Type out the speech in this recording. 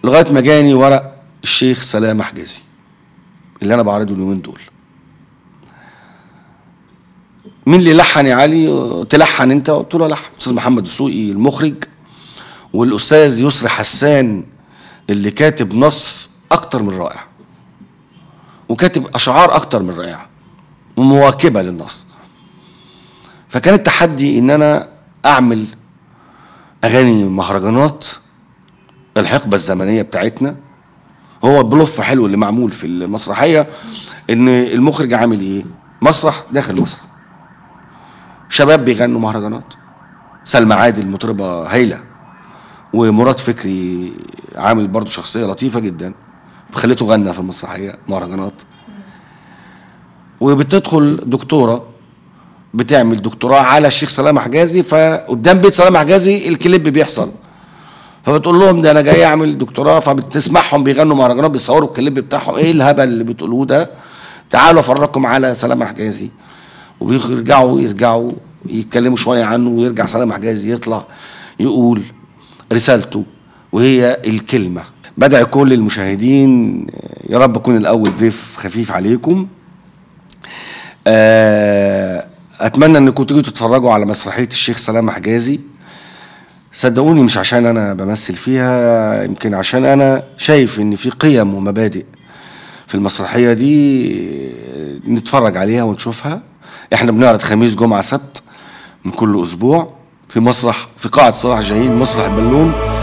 لغايه ما جاني ورق الشيخ سلام حجازي اللي انا بعرضه اليومين دول مين اللي لحن يا علي تلحن انت قلت له لحن استاذ محمد السوقي المخرج والاستاذ يسري حسان اللي كاتب نص اكتر من رائع وكاتب اشعار اكتر من رائعه ومواكبه للنص فكان التحدي ان انا اعمل اغاني مهرجانات الحقبه الزمنيه بتاعتنا هو البلوف حلو اللي معمول في المسرحيه ان المخرج عامل ايه مسرح داخل مسرح شباب بيغنوا مهرجانات سلمى عادل مطربه هايله ومراد فكري عامل برضو شخصيه لطيفه جدا خليته غنى في المسرحيه مهرجانات وبتدخل دكتوره بتعمل دكتوراه على الشيخ سلام حجازي فقدام بيت سلام حجازي الكليب بيحصل فبتقول لهم ده انا جاي اعمل دكتوراه فبتسمعهم بيغنوا مهرجانات بيصوروا الكليب بتاعهم ايه الهبل اللي بتقولوه ده تعالوا افرجكم على سلام حجازي وبيرجعوا يرجعوا يتكلموا شويه عنه ويرجع سلام حجازي يطلع يقول رسالته وهي الكلمه بدعي كل المشاهدين يا رب اكون الاول ضيف خفيف عليكم آه، اتمنى انكم تيجوا تتفرجوا على مسرحيه الشيخ سلام حجازي صدقوني مش عشان انا بمثل فيها يمكن عشان انا شايف ان في قيم ومبادئ في المسرحيه دي نتفرج عليها ونشوفها احنا بنعرض خميس جمعه سبت من كل اسبوع في مسرح في قاعه صلاح جاهين مسرح البالون